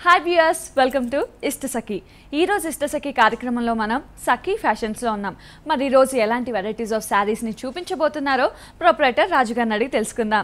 Hi viewers welcome to ఇష్ట సఖి ఈ రోజు ఇష్ట సఖి కార్యక్రమంలో మనం సఖీ ఫ్యాషన్స్లో ఉన్నాం మరి ఈ రోజు ఎలాంటి వెరైటీస్ ఆఫ్ శారీస్ని చూపించబోతున్నారో ప్రొపరేటర్ రాజుగారిని అడిగి తెలుసుకుందాం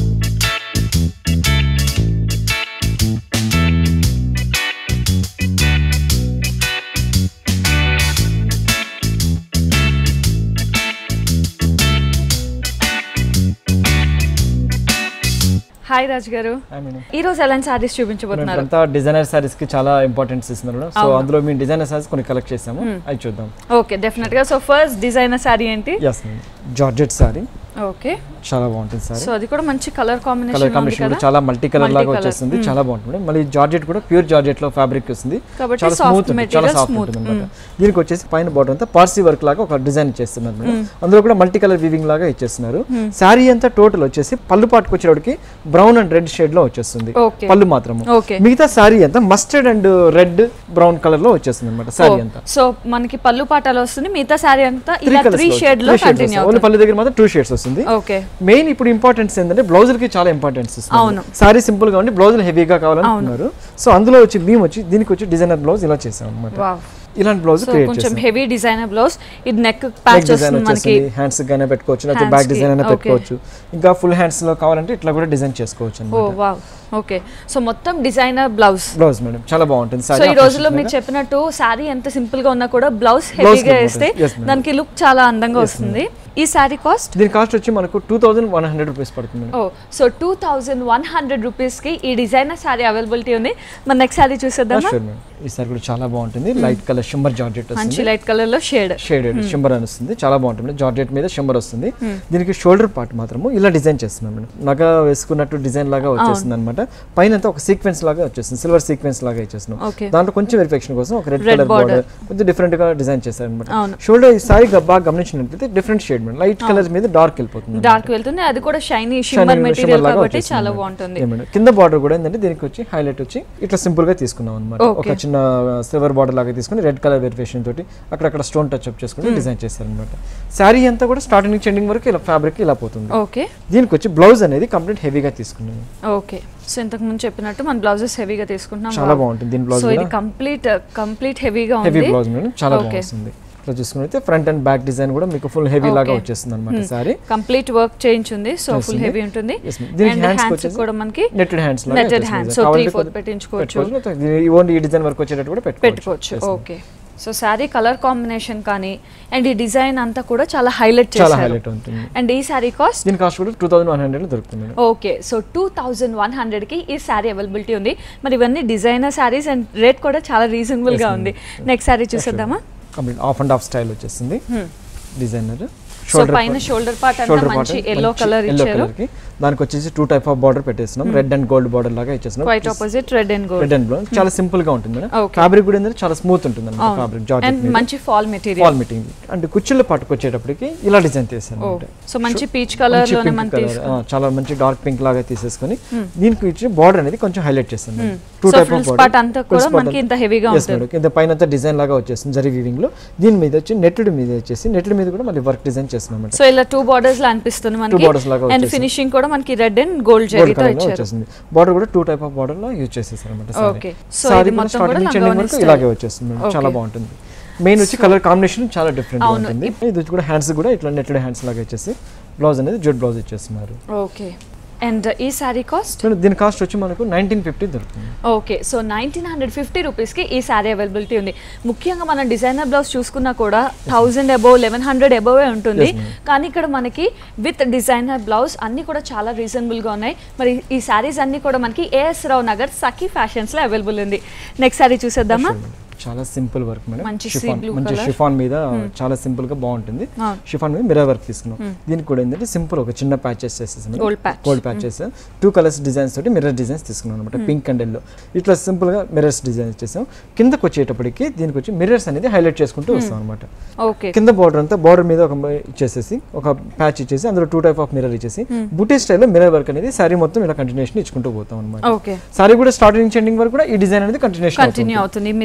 హాయ్ రాజు గారు హాయ్ మేడం ఈ రోజు ఎలాంటి శారీస్ చూపించబోతున్నారు అంతా డిజైనర్ సారీస్ కి చాలా ఇంపార్టెన్స్ ఇస్తున్నారు మేడం సో అందులో మేము డిజైనర్ సారీస్ కొన్ని కలెక్ట్ చేసాము అవి చూద్దాం ఓకే డెఫినెట్ గా సో ఫస్ట్ డిజైనర్ శారీ ఏంటి yes madam georgette sari okay చాలా బాగుంటుంది సారీ సో అది కూడా మంచి కలర్ కలర్ కాంబినేషన్ కాంబినేషన్ కూడా చాలా మల్టీ కలర్ లాగా Multi-colour. వచ్చేస్తుంది చాలా బాగుంటుంది మేడం మళ్ళీ జార్జెట్ కూడా ప్యూర్ జార్జెట్ లో ఫ్యాబ్రిక్ వస్తుంది కాబట్టి చాలా soft స్మూత్ ఉంటుంది చాలా material, సాఫ్ట్ smooth. ఉంటుంది అనమాట దీనికి వచ్చేసి పైన బార్డర్ అంతా పార్సీ వర్క్ లాగా ఒక డిజైన్ చేస్తున్నారు మేడం అందులో కూడా మల్టీ కలర్ వీవింగ్ లాగా ఇచ్చేస్తున్నారు శారీ అంతా టోటల్ వచ్చేసి పళ్ళు పాటుకు వచ్చేటికి బ్రౌన్ అండ్ రెడ్ షేడ్ లో వచ్చేస్తుంది ఓకే పళ్ళు మాత్రము ఓకే మిగతా శారీ అంతా mustard and red brown colour లో వచ్చేస్తుంది అనమాట శారీ అంతా సో మనకి పళ్ళు పాటాలు వస్తుంది మిగతా శారీ అంతా త్రీ ఇలా కలర్స్ త్రీ షేడ్ లో కంటిన్యూ ఓన్లీ పళ్ళు దగ్గర మాత్రం టూ షేడ్స్ వస్తుంది ఓకే మెయిన్ ఇప్పుడు ఇంపార్టెన్స్ ఏంటంటే బ్లౌజులకి చాలా ఇంపార్టెన్స్ అవును. ఇస్తుంది సారీ సింపుల్ గా ఉండి బ్లౌజులు హెవీగా కావాలనుకున్నారు సో అందులో వచ్చి మేము వచ్చి దీనికి వచ్చి డిజైనర్ బ్లౌజ్ ఇలా చేసాం అనమాట వావ్ ఇలాంటి బ్లౌజ్ సో క్రియేట్ కొంచెం చేసాం హెవీ డిజైనర్ బ్లౌజ్ ఇది నెక్ నెక్ ప్యాచ్ డిజైన్ వస్తుంది మనకి వచ్చేసింది హ్యాండ్స్ గానే పెట్టుకోవచ్చు లేకపోతే Hands బ్యాక్ కి, డిజైన్ అయినా okay. పెట్టుకోవచ్చు ఇంకా ఫుల్ హ్యాండ్స్ లో కావాలంటే ఇట్లా కూడా డిజైన్ చేసుకోవచ్చు ఓ అనమాట వావ్ ఓకే సో మొత్తం డిజైనర్ బ్లౌజ్ బ్లౌజ్ మేడం చాలా బాగుంటుంది సో సారీ ఈ రోజుల్లో మీరు చెప్పినట్టు శారీ ఎంత సింపుల్ గా ఉన్నా కూడా బ్లౌజ్ హెవీగా బాగుంటుంది. వేస్తే Yes, madam. దానికి లుక్ చాలా అందంగా వస్తుంది ఈ శారీ కాస్ట్ దీని కాస్ట్ వచ్చి మనకు two thousand one hundred rupees పడుతుంది మేడం ఓ so two thousand one hundred రూపీస్కి ఈ డిజైనర్ శారీ అవైలబిలిటీ ఉంది మన నెక్స్ట్ శారీ చూసేద్దామా షూర్ మేడం ఈ సారీ కూడా చాలా బాగుంటుంది లైట్ కలర్ షింబర్ జార్జెట్ వస్తుంది మంచి లైట్ కలర్ లో షేడ్ షేడెడ్ షింబర్ అని వస్తుంది చాలా బాగుంటుంది జార్జెట్ మీద షింబర్ వస్తుంది దీనికి షోల్డర్ పార్ట్ మాత్రము ఇలా డిజైన్ చేస్తున్నాం మేడం నగ వేసుకున్నట్టు డిజైన్ లాగా వచ్చేస్తుంది అనమాట పైన అంతా ఒక సీక్వెన్స్ లాగా వచ్చేస్తుంది సిల్వర్ సీక్వెన్స్ లాగా ఇచ్చేస్తున్నాం ఓకే దాంట్లో కొంచెం వెరిఫికేషన్ కోసం ఒక red Red colour border. Border కొంచెం డిఫరెంట్ గా డిజైన్ చేశారు అనమాట అవును. షోల్డర్ ఈ సారీ బాగా గమనించినట్లయితే different shade madam light colour మీద డార్క్ వెళ్ళిపోతుంది డార్క్ వెళ్తుంది అది కూడా shiny Shining shimmer shimmer material లాగా కాబట్టి వచ్చేసింది చాలా మేడం. బాగుంటుంది ఏ మేడం. కింద బార్డర్ కూడా ఏంటంటే దీనికి వచ్చి హైలైట్ వచ్చి ఇట్లా సింపుల్ గా తీసుకున్నాం అనమాట Okay. ఒక చిన్న సిల్వర్ బార్డర్ లాగా తీసుకుని రెడ్ కలర్ వెరిఫికేషన్ తోటి అక్కడక్కడ స్టోన్ టచ్ అప్ చేసుకుని డిజైన్ చేశారు అనమాట శారీ అంతా కూడా స్టార్టింగ్ నుంచి ఎండింగ్ వరకు ఇలా ఫ్యాబ్రిక్ ఇలా పోతుంది ఓకే దీనికి వచ్చి బ్లౌజ్ అనేది కంప్లీట్ హెవీగా తీసుకున్నాను ఓకే సో ఇంతకు ముందు చెప్పినట్టు మన బ్లౌజెస్ హెవీగా తీసుకుంటున్నాం చాలా బాగుంటుంది దీని బ్లౌజ్ సో ఇది కంప్లీట్ కంప్లీట్ హెవీగా హెవీ ఉంది బ్లౌజ్ మేడం చాలా Okay. బాగుంది ఇట్లా చూసుకున్నైతే ఫ్రంట్ అండ్ బ్యాక్ డిజైన్ కూడా మీకు ఫుల్ హెవీ లాగా Okay. వచ్చేస్తుంది అనమాట సారీ కంప్లీట్ వర్క్ చేయించుంది సో ఫుల్ చేస్తుంది. హెవీ ఉంటుంది Yes, ma'am. దీనికి అండ్ hands కి హ్యాండ్స్ వచ్చేసి కూడా మనకి నెట్టెడ్ హ్యాండ్స్ లాగా నెట్టెడ్ వచ్చేస్తుంది హ్యాండ్స్ design. సో త్రీ కావాలంటే ఫోర్త్ కొద్ది- పెట్టించుకోవచ్చు పెట్టుకోవచ్చు ఓన్లీ ఈ డిజైన్ వర్క్ వచ్చేటట్టు కూడా పెట్టుకోవచ్చు okay so saree colour combination కానీ అండ్ ఈ డిజైన్ అంతా కూడా చాలా హైలైట్ చాలా చేశారు హైలైట్ ఉంటుంది అండ్ ఈ శారీ కాస్ట్ దీని కాస్ట్ కూడా టూ థౌసండ్ వన్ హండ్రెడ్ దొరుకుతుంది madam okay so two thousand one హండ్రెడ్కి ఈ శారీ అవైలబిలిటీ ఉంది మరి ఇవన్నీ డిజైనర్ శారీస్ అండ్ రేట్ కూడా చాలా రీజనబుల్గా ఉంది నెక్స్ట్ శారీ చూసేద్దామా complete off and off style వచ్చేసింది డిజైనర్ సో పైన షోల్డర్ పార్ట్ అంతా మంచి ఎల్లో కలర్ ఎల్లో ఇచ్చారు కలర్ కి దానికి వచ్చేసి టూ టైప్ ఆఫ్ బార్డర్ పెట్టేస్తున్నాం రెడ్ అండ్ గోల్డ్ బార్డర్ లాగా ఇచ్చేస్తున్నాం quite opposite red and gold red and blouse చాలా సింపుల్ గా ఉంటుంది మేడం Okay. ఫ్యాబ్రిక్ కూడా ఏంటంటే చాలా స్మూత్ ఉంటుంది అనమాట ఫ్యాబ్రిక్ అండ్ జార్జెట్ మంచి fall material fall meeting and కుర్చీలు పట్టుకొచ్చేటప్పటికి ఇలా డిజైన్ చేశాను ఓ అన్నమాట. సో మంచి పీచ్ కలర్ మంచి లోనే pink మనం colour, తీసుకు ఆ, చాలా మంచి డార్క్ పింక్ లాగా తీసేసుకొని దీనికి ఇచ్చి బార్డర్ అనేది కొంచెం హైలైట్ చేస్తాను two so type full of spot అంతా కూడా మనకి ఇంత హెవీగా ఉంటుంది కింద పైన అంతా డిజైన్ లాగా వచ్చేస్తుంది జరీ వీవింగ్ లో దీని మీద వచ్చి నెట్టెడ్ మీద వచ్చేసి నెట్టెడ్ మీద కూడా మళ్ళీ వర్క్ డిజైన్ చేస్తున్నాం అన్నమాట సో ఇలా టూ బార్డర్స్ లా అనిపిస్తుంది మనకి borders లాగా అండ్ వచ్చేసి. ఫినిషింగ్ కూడా మనకి రెడ్ అండ్ గోల్డ్ గోల్డ్ జరీతో కలర్ లో ఇచ్చారు వచ్చేసింది బార్డర్ కూడా టూ టైప్ ఆఫ్ బార్డర్ లో యూజ్ చేసేసారు అనమాట Okay. So సారీ ఇది కూడా మొత్తం స్టార్టింగ్ కూడా నుంచి ఎండింగ్ లంగావోని వరకు style. ఇలాగే వచ్చేస్తుంది మేడం. చాలా Okay. బాగుంటుంది మెయిన్ వచ్చి కలర్ కాంబినేషన్ చాలా డిఫరెంట్ అవును. ఉంటుంది ఇది వచ్చి కూడా హ్యాండ్స్ కూడా ఇట్లా నెట్టెడ్ హ్యాండ్స్ లాగా వచ్చేసి బ్లౌజ్ అనేది జుడ్ బ్లౌజ్ ఇచ్చేస్తున్నారు ఓకే అండ్ ఈ శారీ కాస్ట్ మేడం, దీని కాస్ట్ వచ్చి మనకు నైన్టీన్ ఫిఫ్టీ దొరుకుతుంది okay so nineteen hundred fifty రూపీస్కి ఈ శారీ అవైలబిలిటీ ఉంది ముఖ్యంగా మనం డిజైనర్ బ్లౌజ్ చూసుకున్నా కూడా థౌజండ్ అబోవ్ లెవెన్ హండ్రెడ్ అబోవే ఉంటుంది Yes, ma'am. కానీ ఇక్కడ మనకి విత్ డిజైనర్ బ్లౌజ్ అన్నీ కూడా చాలా రీజనబుల్గా ఉన్నాయి మరి ఈ శారీస్ అన్నీ కూడా మనకి ఏఎస్ రావు నగర్ సఖీ ఫ్యాషన్స్లో అవైలబుల్ ఉంది నెక్స్ట్ శారీ చూసేద్దామా చాలా సింపుల్ వర్క్ మేడం మంచి sea షిఫాన్ blue మంచి colour. షిఫాన్ మీద చాలా సింపుల్ గా బాగుంటుంది అవును. షిఫాన్ మీద మిర్రర్ వర్క్ తీసుకున్నాం దీనికి కూడా ఏంటంటే సింపుల్ ఒక చిన్న ప్యాచెస్ చేసేసాం Gold patch. Gold patches two colours designs తోటి మిర్రర్ డిజైన్స్ తీసుకున్నాం అనమాట పింక్ అండ్ ఎల్లో ఇట్లా సింపుల్ గా మిర్రర్స్ డిజైన్ చేసాం కిందకి వచ్చేటప్పటికి దీనికి వచ్చి మిర్రర్స్ అనేది హైలైట్ చేసుకుంటూ వస్తాం అనమాట ఓకే కింద బార్డర్ అంతా బార్డర్ మీద ఒక ఇచ్చేసేసి ఒక ప్యాచ్ ఇచ్చేసి అందులో టూ టైప్ ఆఫ్ మిర్రర్ ఇచ్చేసి బుటీ స్టైల్లో మిర్రర్ వర్క్ అనేది సారీ మొత్తం ఇలా కంటిన్యూషన్ ఇచ్చుకుంటూ పోతాం అనమాట ఓకే సారీ కూడా స్టార్టింగ్ నుంచి ఎండింగ్ వరకు కూడా ఈ డిజైన్ అనేది కంటిన్యూషన్ కంటిన్యూ అవుతుంది మిర్రర్ వర్క్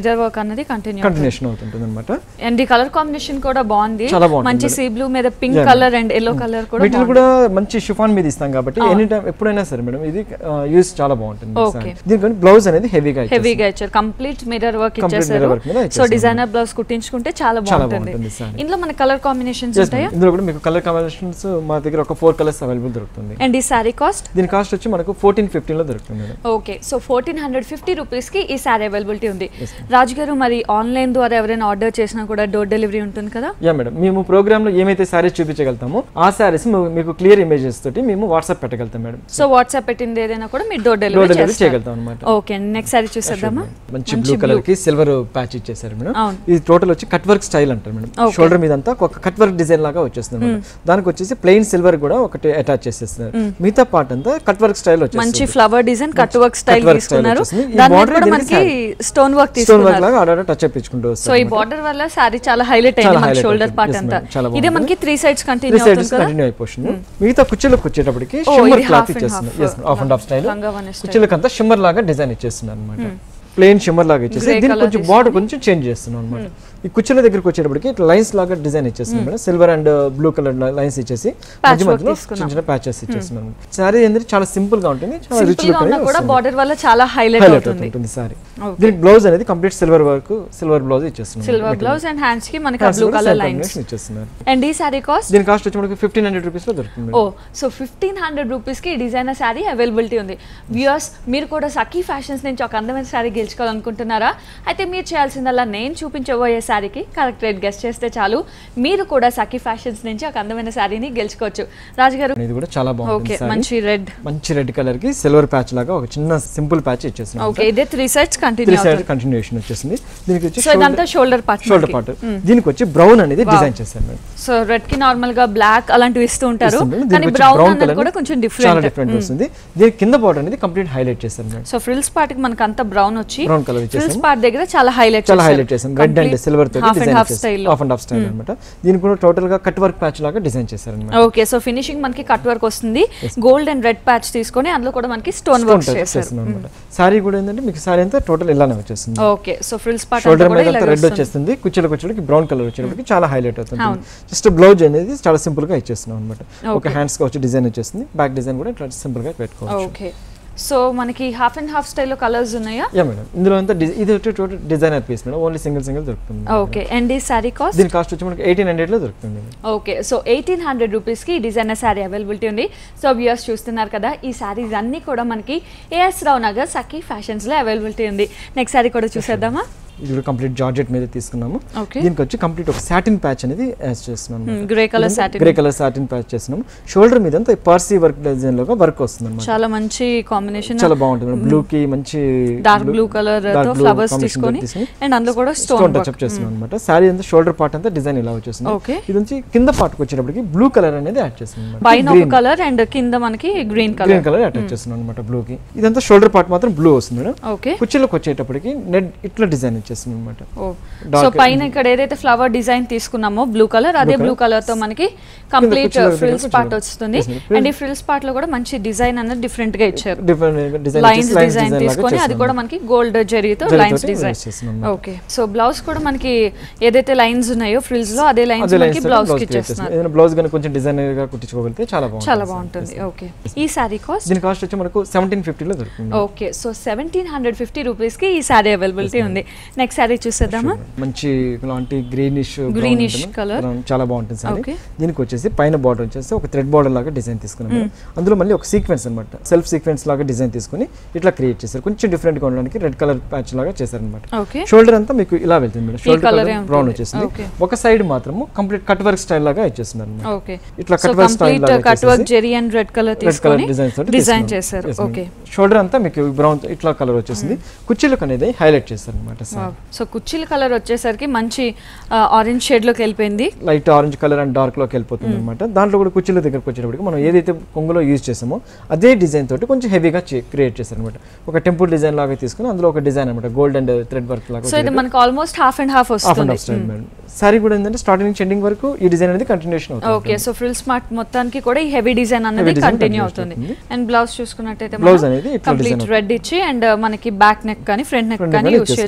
అన్నది కంటిన్యూ కంటిన్యూషన్ అవుతుంటుంది అనమాట అండ్ ఈ కలర్ కాంబినేషన్ కూడా బాగుంది చాలా బాగుంటుంది. మంచి సీ బ్లూ మీద pink Yeah. Colour and yellow colour కూడా వీటిని కూడా మంచి షిఫాన్ మీద ఇస్తాం కాబట్టి ఎనీ టైం ఎప్పుడైనా సరే మేడం ఇది యూస్ చాలా బాగుంటుంది Okay. దీనికి బ్లౌజ్ అనేది హెవీగా హెవీగా ఇచ్చారు కంప్లీట్ మిర్రర్ వర్క్ Complete ఇచ్చేసారు mirror work మీద సో ఇచ్చేసారు. డిజైనర్ బ్లౌజ్ కుట్టించుకుంటే చాలా చాలా బాగుంటుంది బాగుంటుంది saree. ఇందులో మన కలర్ కాంబినేషన్స్ ఉంటాయా ఇందులో కూడా మీకు కలర్ కాంబినేషన్స్ మా దగ్గర ఒక ఫోర్ కలర్స్ అవైలబుల్ దొరుకుతుంది అండ్ ఈ శారీ కాస్ట్ దీని కాస్ట్ వచ్చి మనకు ఫోర్టీన్ ఫిఫ్టీన్ లో దొరుకుతుంది madam okay so fourteen hundred fifty రూపీస్కి ఈ శారీ అవైలబిలిటీ ఉంది రాజు గారు మరి ఆన్లైన్ ద్వారా ఎవరైనా ఆర్డర్ చేసినా కూడా డోర్ డెలివరీ ఉంటుంది కదా యా మేడం మేము ప్రోగ్రామ్ లో ఏమైతే సారీస్ చూపించగలుగుతాము ఆ సారీస్ మీకు క్లియర్ ఇమేజెస్ తోటి మేము వాట్సాప్ పెట్టగలుగుతాం మేడం సో వాట్సాప్ పెట్టింది ఏదైనా కూడా మీరు డోర్ డోర్ డెలివరీ డెలివరీ చేస్తారు చేయగలుగుతాం అనమాట ఓకే నెక్స్ట్ శారీ చూసేద్దామా మంచి బ్లూ కలర్ కి సిల్వర్ ప్యాచ్ ఇచ్చేసారు మేడం అవును. ఇది టోటల్ వచ్చి కట్ వర్క్ స్టైల్ అంటారు మేడం Okay. షోల్డర్ మీద అంతా ఒక కట్ వర్క్ డిజైన్ లాగా వచ్చేస్తుంది మేడం దానికి వచ్చేసి ప్లెయిన్ సిల్వర్ కూడా ఒకటి అటాచ్ చేసేస్తున్నారు మిగతా పార్ట్ అంతా కట్ వర్క్ స్టైల్ మంచి వచ్చేస్తుంది flower design cut work style work style తీసుకున్నారు వచ్చేసింది. ఈ దాని మీద border కూడా దీనికి మనకి saree. Stone work stone work తీసుకున్నారు లాగా ఆడ టచ్ చెప్పించుకుంటూ సో వస్తుంది ఈ బార్డర్ వల్ల శారీ చాలా హైలైట్ చాలా అయింది మన highlight షోల్డర్ అవుతుంది. పార్ట్ Yes, అంతా ma'am. చాలా ఇదే బాగుంది. మనకి three sides three continue sides అవుతుంది కదా కంటిన్యూ అయిపోతుంది మిగతా కుర్చీలకు వచ్చేటప్పటికి ఓ, షిమ్మర్ ఇది క్లాత్ half and ఇచ్చేస్తుంది half. Yes half and half style లంగా one style. కుర్చీలకు అంతా షిమ్మర్ లాగా డిజైన్ ఇచ్చేస్తుంది అనమాట ప్లెయిన్ షిమ్మర్ లాగా ఇచ్చేసి Grey దీనికి colour కొంచెం బార్డర్ కొంచెం చేంజ్ చేస్తున్నాం అనమాట ఈ కుర్చీల దగ్గరికి వచ్చేటప్పటికి ఇట్లా లైన్స్ లాగా డిజైన్ ఇచ్చేస్తుంది madam silver and blue colour lines ఇచ్చేసి మధ్య work మధ్యలో తీసుకున్నాం. చిన్న చిన్న ప్యాచెస్ ఇచ్చేస్తున్నాం సారీ ఏంటంటే చాలా సింపుల్ గా ఉంటుంది చాలా రిచ్ సింపుల్ గా లుక్ ఉన్నా అనేది కూడా వస్తుంది. బార్డర్ వల్ల చాలా హైలైట్ హైలైట్ అవుతుంది అవుతుంటుంది సారీ Okay. దీనికి బ్లౌజ్ అనేది complete silver work silver blouse ఇచ్చేస్తున్నాం సిల్వర్ బ్లౌజ్ అండ్ హ్యాండ్స్ కి మనకి బ్లూ కలర్ లైన్స్ ఇచ్చేస్తున్నారు అండ్ ఈ శారీ కాస్ట్ దీని కాస్ట్ వచ్చి మనకి ఫిఫ్టీన్ హండ్రెడ్ రూపీస్ లో దొరుకుతుంది ఓ సో ఫిఫ్టీన్ హండ్రెడ్ రూపీస్కి ఈ డిజైనర్ శారీ అవైలబిలిటీ ఉంది వ్యూయర్స్ మీరు కూడా సఖీ ఫ్యాషన్స్ నుంచి ఒక అందమైన శారీ గెలుచుకోవాలనుకుంటున్నారా అయితే మీరు చేయాల్సిందల్లా నేను చూపించబోయే శారీకి కరెక్ట్ రేట్ గెస్ట్ చేస్తే చాలు మీరు కూడా సఖీ ఫ్యాషన్స్ నుంచి ఒక అందమైన శారీని గెలుచుకోవచ్చు రాజుగారు ఇది కూడా చాలా ఓకే బాగుంటుంది saree. మంచి రెడ్ మంచి రెడ్ కలర్ కి సిల్వర్ ప్యాచ్ లాగా ఒక చిన్న సింపుల్ ప్యాచ్ ఇచ్చేస్తున్నాం ఓకే ఇదే three sides three continue side అవుతుంది కంటిన్యూషన్ వచ్చేసింది దీనికి వచ్చి సో ఇదంతా షోల్డర్ పార్ట్ షోల్డర్ పార్ట్ దీనికి వచ్చి బ్రౌన్ అనేది డిజైన్ చేశాను మేడం సో రెడ్ కి నార్మల్ గా బ్లాక్ అలాంటివి ఇస్తూ ఉంటారు ఇస్తుంది. కానీ దీనికి వచ్చి బ్రౌన్ brown అన్నది colour కూడా కొంచెం చాలా డిఫరెంట్ డిఫరెంట్ వస్తుంది దీని కింద బార్డర్ అనేది కంప్లీట్ హైలైట్ చేశాను మేడం సో ఫ్రిల్స్ పార్ట్ కి మనకి అంత బ్రౌన్ వచ్చి బ్రౌన్ కలర్ ఫ్రిల్స్ ఇచ్చేసాము పార్ట్ దగ్గర చాలా హైలైట్ చాలా హైలైట్ చేసాం రెడ్ అండ్ సిల్వర్ తో half and design half style half and half style అనమాట దీనికి కూడా టోటల్ గా కట్ వర్క్ ప్యాచ్ లాగా డిజైన్ చేశారు అనమాట ఓకే సో ఫినిషింగ్ మనకి కట్ వర్క్ వస్తుంది గోల్డ్ అండ్ రెడ్ ప్యాచ్ తీసుకొని అందులో కూడా మనకి స్టోన్ వర్క్ చేశారు చేస్తున్నాం అనమాట సారీ కూడా ఏంటంటే మీకు సారీ అంతా టోటల్ ఇలానే వచ్చేస్తుంది okay so frills part shoulder కూడా మీద ఇలా అంతా రెడ్ వస్తుంది. వచ్చేస్తుంది కుర్చీలకు వచ్చేటికి బ్రౌన్ కలర్ వచ్చేటప్పటికి చాలా హైలైట్ అవుతుంది అవును. జస్ట్ బ్లౌజ్ అనేది చాలా సింపుల్ గా ఇచ్చేస్తున్నాం అనమాట ఒక Okay. హ్యాండ్స్ గా వచ్చి డిజైన్ వచ్చేస్తుంది బ్యాక్ డిజైన్ కూడా ఇట్లా సింపుల్ గా పెట్టుకోవచ్చు ఓకే సో మనకి హాఫ్ అండ్ హాఫ్ స్టైల్లో కలర్స్ ఉన్నాయా యా మేడం ఇందులో అంతా డి- ఇది వచ్చి total designer piece madam only single single దొరుకుతుంది ఓకే అండ్ ఈ శారీ కాస్ట్ దీని కాస్ట్ వచ్చి మనకి ఎయిటీన్ హండ్రెడ్ లో దొరుకుతుంది ఓకే సో ఎయిటీన్ హండ్రెడ్ రూపీస్కి డిజైనర్ శారీ అవైలబిలిటీ ఉంది సో వ్యూయర్స్ చూస్తున్నారు కదా ఈ శారీస్ అన్నీ కూడా మనకి ఏఎస్ రావు నగర్ సఖీ ఫ్యాషన్స్లో అవైలబిలిటీ ఉంది నెక్స్ట్ శారీ కూడా చూసేద్దామా ఇది కూడా కంప్లీట్ జార్జెట్ మీద తీసుకున్నాము ఓకే దీనికి వచ్చి కంప్లీట్ ఒక సాటిన్ ప్యాచ్ అనేది యాడ్ చేస్తున్నాం grey colour satin grey colour satin patch చేస్తున్నాం షోల్డర్ మీద అంతా పార్సీ వర్క్ డిజైన్ లో వర్క్ వస్తుంది అనమాట చాలా మంచి కాంబినేషన్ చాలా బాగుంటుంది బ్లూ కి మంచి డార్క్ బ్లూ కలర్ dark తో blue ఫ్లవర్స్ combination తీసుకొని తీసుకొని అండ్ అందులో కూడా స్టోన్ స్టోన్ టచ్ చేస్తున్నాం అనమాట సారీ అంతా షోల్డర్ పార్ట్ అంతా డిజైన్ ఇలా వచ్చేస్తుంది ఓకే ఇది నుంచి కింద పార్ట్కి వచ్చేటప్పటికి బ్లూ కలర్ అనేది యాడ్ చేస్తున్నాం పైన ఒక కలర్ అండ్ కింద మనకి green colour green colour attach చేస్తున్నాం అనమాట బ్లూ కి ఇదంతా షోల్డర్ పార్ట్ మాత్రం బ్లూ వస్తుంది మేడం ఓకే కుర్చీలోకి వచ్చేటప్పటికి నెట్ ఇట్లా డిజైన్ వచ్చేస్తుంది అనమాట ఓ సో పైన ఇక్కడ ఏదైతే ఫ్లవర్ డిజైన్ తీసుకున్నామో బ్లూ కలర్ అదే బ్లూ కలర్ తో మనకి కంప్లీట్ కుర్చీల దగ్గర ఫ్రిల్స్ పార్ట్ కుర్చీలు. వస్తుంది Yes, ma'am. అండ్ ఈ ఫ్రిల్స్ పార్ట్ లో కూడా మంచి డిజైన్ అనేది డిఫరెంట్ గా ఇచ్చారు డిఫరెంట్ డిజైన్ లైన్స్ డిజైన్ తీసుకొని అది కూడా మనకి గోల్డ్ జరీతో లైన్స్ డిజైన్ చేస్తున్నాం ఓకే సో బ్లౌజ్ కూడా మనకి ఏదైతే లైన్స్ ఉన్నాయో ఫ్రిల్స్ లో అదే లైన్స్ అదే మనకి లైన్స్ బ్లౌజ్ కి బ్లౌజ్ ఇచ్చేస్తున్నారు ఏదైనా బ్లౌజ్ కానీ కొంచెం డిజైనర్ గా కుట్టించుకోగలిగితే చాలా బాగుంటుంది చాలా బాగుంటుంది ఓకే ఈ శారీ కాస్ట్ దీని కాస్ట్ వచ్చి మనకు సెవెంటీన్ ఫిఫ్టీలో దొరుకుతుంది okay so seventeen hundred fifty rupees కి ఈ శారీ అవైలబిలిటీ ఉంది నెక్స్ట్ శారీ చూసేద్దామా మంచి ఇలాంటి గ్రీనిష్ Greenish colour. చాలా బాగుంటుంది సారీ Okay. దీనికి వచ్చేసి పైన బార్డర్ వచ్చేసి ఒక థ్రెడ్ బార్డర్ లాగా డిజైన్ తీసుకున్నాం మేడం. అందులో మళ్ళీ ఒక సీక్వెన్స్ అనమాట సెల్ఫ్ సీక్వెన్స్ లాగా డిజైన్ తీసుకొని ఇట్లా క్రియేట్ చేశారు కొంచెం డిఫరెంట్ గా ఉండడానికి రెడ్ కలర్ ప్యాచ్ లాగా చేశారనమాట ఓకే షోల్డర్ అంతా మీకు ఇలా వెళ్తుంది మేడం షోల్డర్ colour కలర్ ఏ బ్రౌన్ ఉంటుంది. వచ్చేసింది Okay. ఒక సైడ్ మాత్రము కంప్లీట్ కట్ వర్క్ స్టైల్ లాగా ఇచ్చేస్తున్నారు అన్నమాట. ఓకే ఇట్లా so cut work style complete లాగా కట్ వర్క్ చేసేసి zari and red colour red colour తీసుకొని డిజైన్ తోటి డిజైన్ తీసుకున్నాం. చేశారు Yes, ma'am. ఓకే షోల్డర్ అంతా మీకు బ్రౌన్ ఇట్లా కలర్ వచ్చేసింది కుర్చీలకు అనేది హైలైట్ చేస్తారు అనమాట సో కుర్చీల కలర్ వచ్చేసరికి మంచి ఆరెంజ్ షేడ్ లోకి వెళ్ళిపోయింది light orange colour and dark లోకి వెళ్ళిపోతుంది అనమాట దాంట్లో కూడా కుర్చీల దగ్గరకు వచ్చేటప్పటికి మనం ఏదైతే కొంగులో యూజ్ చేసామో అదే డిజైన్ తోటి కొంచెం హెవీగా క్రియేట్ చేశారు అనమాట ఒక టెంపుల్ డిజైన్ లాగా తీసుకుని అందులో ఒక డిజైన్ అనమాట గోల్డ్ అండ్ థ్రెడ్ వర్క్ లాగా సో ఇది మనకి almost half and half half and వస్తుంది హాఫ్ స్టైల్ మేడం సారీ కూడా ఏంటంటే స్టార్టింగ్ నుంచి ఎండింగ్ వరకు ఈ డిజైన్ అనేది కంటిన్యూషన్ అవుతుంది ఓకే సో ఫ్రిల్ స్మార్ట్ మొత్తానికి కూడా ఈ హెవీ డిజైన్ అన్నది Heavy design కంటిన్యూ continue అవుతుంది అవుతుంది. అండ్ బ్లౌజ్ చూసుకున్నట్టయితే Blouse అనేది ఇట్లా కంప్లీట్ design రెడ్ ఇచ్చి అండ్ మనకి బ్యాక్ నెక్ కానీ ఫ్రంట్ నెక్ Front neck కానీ కానీ యూస్ చేయొచ్చు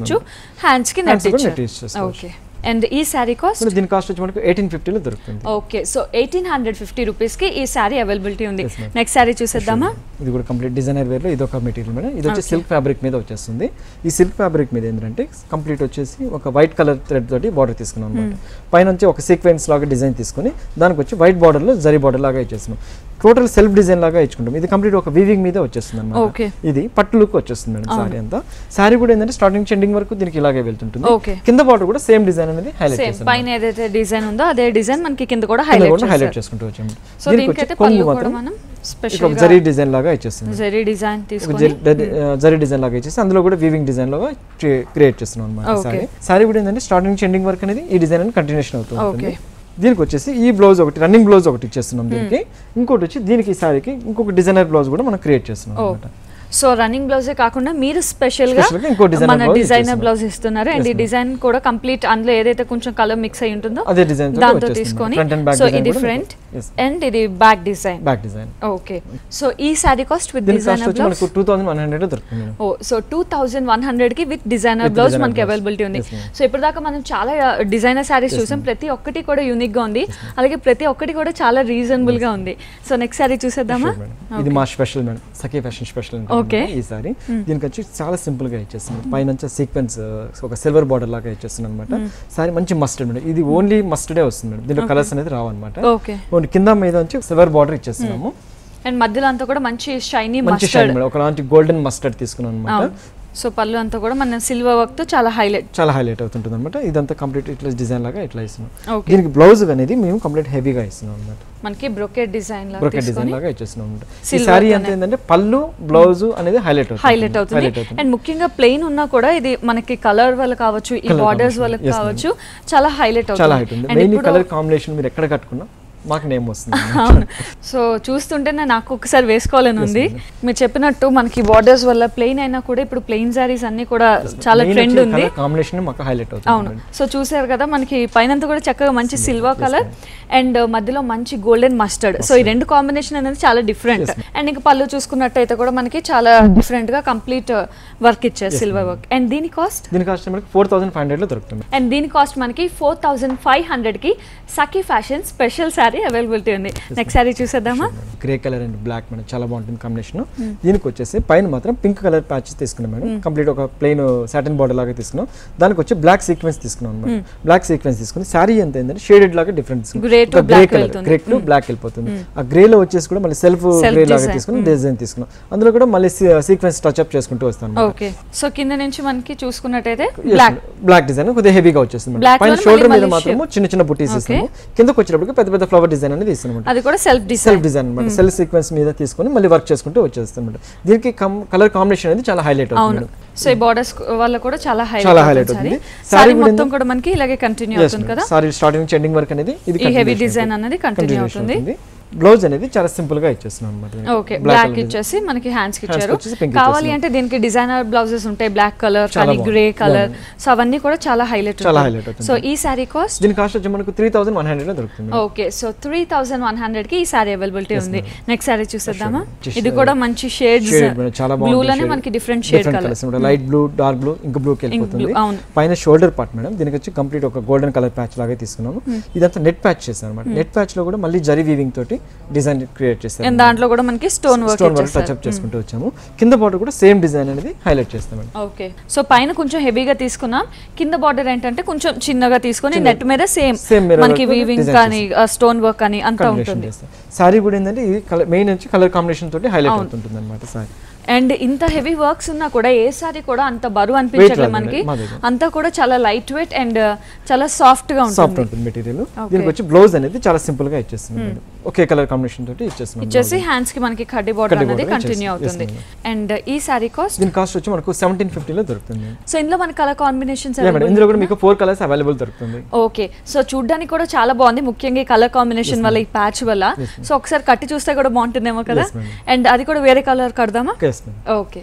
హ్యాండ్స్ కి Hands నెట్ కూడా net ఇచ్చారు ఇచ్చేసుకోవచ్చు. ఓకే అండ్ ఈ శారీ కాస్ట్ ఇప్పుడు దీని కాస్ట్ వచ్చి మనకు ఎయిటీన్ ఫిఫ్టీలో దొరుకుతుంది okay so eighteen hundred fifty రూపీస్కి ఈ శారీ అవైలబిలిటీ ఉంది Yes, ma'am. నెక్స్ట్ శారీ చూసేద్దామా ఇది కూడా కంప్లీట్ డిజైనర్ వేర్లో ఇది ఒక మెటీరియల్ మేడం ఇది వచ్చి Okay. సిల్క్ ఫ్యాబ్రిక్ మీద వచ్చేస్తుంది ఈ సిల్క్ ఫ్యాబ్రిక్ మీద ఏంటంటే కంప్లీట్ వచ్చేసి ఒక వైట్ కలర్ థ్రెడ్ తోటి బార్డర్ తీసుకున్నాం అనమాట పైన వచ్చి ఒక సీక్వెన్స్ లాగా డిజైన్ తీసుకొని దానికి వచ్చి వైట్ బార్డర్లో జరీ బార్డర్ లాగా ఇచ్చేస్తున్నాం టోటల్ సెల్ఫ్ డిజైన్ లాగా ఇచ్చుకుంటాం ఇది కంప్లీట్ ఒక వీవింగ్ మీద వచ్చేస్తుంది Okay. అనమాట ఇది పట్టు లుక్ వచ్చేస్తుంది మేడం సారీ అంతా సారీ కూడా ఏంటంటే స్టార్టింగ్ ఎండింగ్ వరకు దీనికి ఇలాగే వెళ్తుంటుంది Okay. కింద బార్డర్ కూడా సేమ్ డిజైన్ అనేది హైలైట్ సేమ్ చేస్తాం పైన ఏదైతే డిజైన్ ఉందో అదే డిజైన్ మనకి కింద కూడా కింద హైలైట్ కూడా హైలైట్ చేస్తారు చేసుకుంటూ వచ్చాము సో దీనికి వచ్చి దీనికైతే కొంగు పళ్ళు కూడా మాత్రం మనం ఇక స్పెషల్ ఒక జరీ డిజైన్ లాగా ఇచ్చేస్తుంది జరీ డిజైన్ ఒక తీసుకొని జరి- జరి- ఆ, జరీ డిజైన్ లాగా ఇచ్చేసి అందులో కూడా వీవింగ్ డిజైన్ లాగా క్రియేట్ చేస్తున్నాం అనమాట Okay. సారీ సారీ కూడా ఏంటంటే స్టార్టింగ్ నుంచి ఎండింగ్ వరకు అనేది ఈ డిజైన్ అనేది కంటిన్యూషన్ అవుతూ ఉంటుంది Okay. దీనికి వచ్చేసి ఈ బ్లౌజ్ ఒకటి రన్నింగ్ బ్లౌజ్ ఒకటి ఇచ్చేస్తున్నాం దీనికి ఇంకోటి వచ్చి దీనికి ఈ సారీకి ఇంకొక డిజైనర్ బ్లౌజ్ కూడా మనం క్రియేట్ చేస్తున్నాం ఓ అనమాట సో రన్నింగ్ బ్లౌజే కాకుండా మీరు స్పెషల్ గా Special గా ఇంకో designer మన blouse డిజైనర్ ఇచ్చేస్తున్నాం. బ్లౌజ్ ఇస్తున్నారు అండ్ ఈ డిజైన్ కూడా కంప్లీట్ అందులో ఏదైతే కొంచెం కలర్ మిక్స్ అయి ఉంటుందో అదే డిజైన్ దాంతో తీసుకొని ఫ్రంట్ అండ్ బ్యాక్ సో ఇది ఫ్రంట్ అండ్ ఇది back design back design okay so ఈ శారీ కాస్ట్ విత్ దీని కాస్ట్ డిజైనర్ వచ్చి బ్లౌజ్ మనకు టూ థౌసండ్ వన్ హండ్రెడ్ దొరుకుతుంది మేడం. ఓ so two thousand one hundred కి with designer With blouse designer మనకి blouse. అవైలబిలిటీ ఉంది Yes, ma'am. సో ఇప్పటిదాకా మనం చాలా డిజైనర్ శారీస్ చూసాం ప్రతి ఒక్కటి కూడా యూనిక్ గా ఉంది అలాగే ప్రతి ఒక్కటి కూడా చాలా రీజనబుల్ గా ఉంది సో నెక్స్ట్ శారీ చూసేద్దామా Sure, madam. ఇది మా special madam Sakhi fashion special Okay. ఈ సారీ దీనికి వచ్చి చాలా సింపుల్ గా ఇచ్చేస్తుంది పైన సీక్వెన్స్ ఒక సిల్వర్ బార్డర్ లాగా ఇచ్చేస్తుంది అనమాట సారీ మంచి మస్టర్డ్ మేడం ఇది ఓన్లీ మస్టర్డే వస్తుంది మేడం దీంట్లో కలర్స్ అనేది రావన్నమాట ఓకే ఓన్లీ కింద మీద వచ్చి సిల్వర్ బార్డర్ ఇచ్చేస్తున్నాము అండ్ మధ్యలో అంతా కూడా మంచి షైనీ మంచి షైన్ మస్టర్డ్ మేడం ఒకలాంటి గోల్డెన్ మస్టర్డ్ తీసుకున్నాం అనమాట అవును సో పళ్ళు అంతా కూడా మన సిల్వర్ వర్క్ తో చాలా హైలైట్ చాలా హైలైట్ అవుతుంటుంది అనమాట ఇదంతా కంప్లీట్ ఇట్లా డిజైన్ లాగా ఇట్లా ఇస్తున్నాం ఓకే దీనికి బ్లౌజ్ అనేది మేము కంప్లీట్ హెవీగా ఇస్తున్నాం అనమాట మనకి బ్రొకెట్ డిజైన్ లాగా బ్రోకెట్ డిజైన్ తీసుకొని లాగా ఇచ్చేస్తున్నాం అనమాట ఈ Silver సారీ తోనే. అంతా ఏంటంటే పళ్ళు బ్లౌజ్ అనేది హైలైట్ అవుతుంది హైలైట్ అవుతుంది హైలైట్ అవుతుంది అండ్ ముఖ్యంగా ప్లెయిన్ ఉన్నా కూడా ఇది మనకి కలర్ వల్ల కావచ్చు ఈ Colour బార్డర్స్ combination. వల్ల Yes, కావచ్చు చాలా హైలైట్ చాలా అవుతుంది హైట్ ఉంది And మెయిన్ ఇప్పుడు- కలర్ కాంబినేషన్ మీరు ఎక్కడ కట్టుకున్నా మాకు నేమ్ వస్తుంది అవును సో చూస్తుంటేనే నాకు ఒకసారి వేసుకోవాలని ఉంది మీరు చెప్పినట్టు మనకి బార్డర్స్ వల్ల ప్లెయిన్ అయినా కూడా ఇప్పుడు ప్లెయిన్ సారీస్ అన్ని కూడా చాలా ట్రెండ్ ఉంది కాంబినేషన్ మాకు హైలైట్ అవును అవుతుంది సో చూసారు కదా మనకి పైనంతా కూడా చక్కగా మంచి సిల్వర్ కలర్ అండ్ మధ్యలో మంచి గోల్డెన్ మస్టర్డ్ సో ఈ రెండు కాంబినేషన్ అనేది చాలా డిఫరెంట్ అండ్ ఇంకా పళ్ళు చూసుకున్నట్టయితే కూడా మనకి చాలా డిఫరెంట్ గా కంప్లీట్ వర్క్ ఇచ్చారు సిల్వర్ వర్క్ అండ్ దీని కాస్ట్ దీని కాస్ట్ మనకి ఫోర్ థౌసండ్ ఫైవ్ హండ్రెడ్ లో దొరుకుతుంది అండ్ దీని కాస్ట్ మనకి ఫోర్ థౌజండ్ ఫైవ్ హండ్రెడ్కి Sakhi fashion special sari availability ఉంది నెక్స్ట్ శారీ చూసేద్దామా grey colour and black madam చాలా బాగుంటుంది కాంబినేషన్ దీనికి వచ్చేసి పైన మాత్రం పింక్ కలర్ ప్యాచ్ తీసుకున్నాం మేడం కంప్లీట్ ఒక ప్లెయిన్ సాటిన్ బార్డర్ లాగా తీసుకున్నాం దానికి వచ్చి బ్లాక్ సీక్వెన్స్ తీసుకున్నాం అనమాట బ్లాక్ సీక్వెన్స్ తీసుకుని శారీ ఎంత ఏంటంటే షేడెడ్ లాగా different Grey to grey black colour వెళ్తుంది. గ్రే టు బ్లాక్ వెళ్ళిపోతుంది ఆ గ్రేలో వచ్చేసి కూడా మళ్ళీ సెల్ఫ్ Self గ్రే లాగా design. తీసుకుని డిజైన్ తీసుకున్నాం అందులో కూడా మళ్ళీ సీక్వెన్స్ టచ్ అప్ చేసుకుంటూ వస్తాం ఓకే సో కింద నుంచి మనకి చూసుకున్నట్టయితే బ్లాక్ బ్లాక్ డిజైన్ కొద్దిగా హెవీగా వచ్చేస్తుంది Black మేడం. పైన లోనే షోల్డర్ మళ్ళీ మీద మళ్ళీ మాత్రం చిన్న చిన్న బుట్టీస్ Okay. ఇస్తాము కిందకి వచ్చేటప్పటికి పెద్ద పెద్ద ఫ్లవర్ డిజైన్ అనేది ఇస్తున్నాం అది కూడా సెల్ఫ్ డిజైన్ సెల్ఫ్ డిజైన్ అనమాట సెల్ఫ్ సీక్వెన్స్ మీద తీసుకొని మళ్ళీ వర్క్ చేసుకుంటూ వచ్చేస్తాం అనమాట దీనికి కలర్ కాంబినేషన్ అనేది చాలా హైలైట్ అవుతుంది అవును సో ఈ బార్డర్స్ వల్ల కూడా చాలా చాలా హైలైట్ highlight అవుతుంది అవుతుంది. సారీ Saree కూడా మొత్తం కూడా మనకి ఇలాగే కంటిన్యూ అవుతుంది కదా సారీ స్టార్టింగ్ నుంచి ఎండింగ్ వరకు అనేది ఇది ఈ హెవీ continuation డిజైన్ అవుతుంది. అనేది కంటిన్యూ Continuation అవుతుంది బ్లౌజ్ అనేది చాలా సింపుల్ గా ఇచ్చేస్తున్నాం అనమాట ఓకే బ్లాక్ ఇచ్చేసి మనకి హ్యాండ్స్ కి Hands కి ఇచ్చారు వచ్చేసి pink కావాలి ఇచ్చేస్తున్నాం. అంటే దీనికి డిజైనర్ బ్లౌజెస్ ఉంటాయి బ్లాక్ కలర్ చాలా కానీ గ్రే బాగుంది. కలర్ సో అవన్నీ కూడా చాలా హైలైట్ చాలా highlight అవుతుంది. సో ఈ శారీ కాస్ట్ దీని కాస్ట్ వచ్చి మనకు త్రీ థౌసండ్ వన్ హండ్రెడ్ లో దొరుకుతుంది okay so three thousand one hundred కి ఈ సారీ అవైలబిలిటీ ఉంది నెక్స్ట్ సారీ చూసేద్దామా Just, ఇది కూడా మంచి షేడ్స్ Shaded మేడం, చాలా బ్లూ బాగుంది లోనే shade. మనకి different shade Different colour colours ఉంటాయి. లైట్ బ్లూ డార్క్ బ్లూ ఇంకా బ్లూకి వెళ్ళిపోతుంది blue, అవును. పైన షోల్డర్ పార్ట్ మేడం దీనికి వచ్చి కంప్లీట్ ఒక గోల్డెన్ కలర్ ప్యాచ్ లాగా తీసుకున్నాము ఇదంతా నెట్ ప్యాచ్ చేశాను అనమాట నెట్ ప్యాచ్ లో కూడా మళ్ళీ జరీ వీవింగ్ తోటి డిజైన్ క్రియేట్ చేశాను అండ్ దాంట్లో కూడా మనకి stone work stone work touch up చేసుకుంటూ వచ్చాము కింద బార్డర్ కూడా సేమ్ డిజైన్ అనేది హైలైట్ చేస్తామండి ఓకే సో పైన కొంచెం హెవీగా తీసుకున్నాం కింద బార్డర్ ఏంటంటే కొంచెం చిన్నగా తీసుకొని నెట్ మీద సేమ్ Same mirror మనకి work వీవింగ్ design కానీ స్టోన్ వర్క్ కానీ అంతా కాంబినేషన్ ఉంటుంది చేస్తాం సారీ కూడా ఏంటంటే ఇది కలర్ మెయిన్ వచ్చి కలర్ కాంబినేషన్ తోటి హైలైట్ అవుతుంటుంది అనమాట సారీ అండ్ ఇంత హెవీ వర్క్స్ ఉన్నా కూడా ఏ సారీ కూడా అంత బరువు అనిపించట్లేదు రాదండి, మనకి మా దగ్గర. అంతా కూడా చాలా లైట్ వెయిట్ అండ్ చాలా సాఫ్ట్ గా సాఫ్ట్ ఉంటుంది ఉంటుంది మెటీరియల్ Okay. దీనికి వచ్చి బ్లౌజ్ అనేది చాలా సింపుల్ గా ఇచ్చేస్తుంది మేడం. ఒకే కలర్ కాంబినేషన్ తోటి ఇచ్చేస్తున్నాం ఇచ్చేసి హ్యాండ్స్ కి మనకి కడ్డీ బార్డర్ కడ్డీ అనేది border కంటిన్యూ ఇచ్చేసి- అవుతుంది yes, అండ్ ఈ సారీ కాస్ట్ దీని కాస్ట్ వచ్చి మనకు సెవెంటీన్ ఫిఫ్టీలో దొరుకుతుంది సో ఇందులో మన కలర్ కాంబినేషన్స్ యా మేడం ఇందులో కూడా మీకు ఫోర్ కలర్స్ అవైలబుల్ దొరుకుతుంది ఓకే సో చూడ్డానికి కూడా చాలా బాగుంది ముఖ్యంగా ఈ కలర్ కాంబినేషన్ వల్ల ఈ ప్యాచ్ వల్ల సో ఒకసారి కట్టి చూస్తే కూడా బాగుంటుందేమో కదా Yes, ma'am. అండ్ అది కూడా వేరే కలర్ కడదామా yes madam okay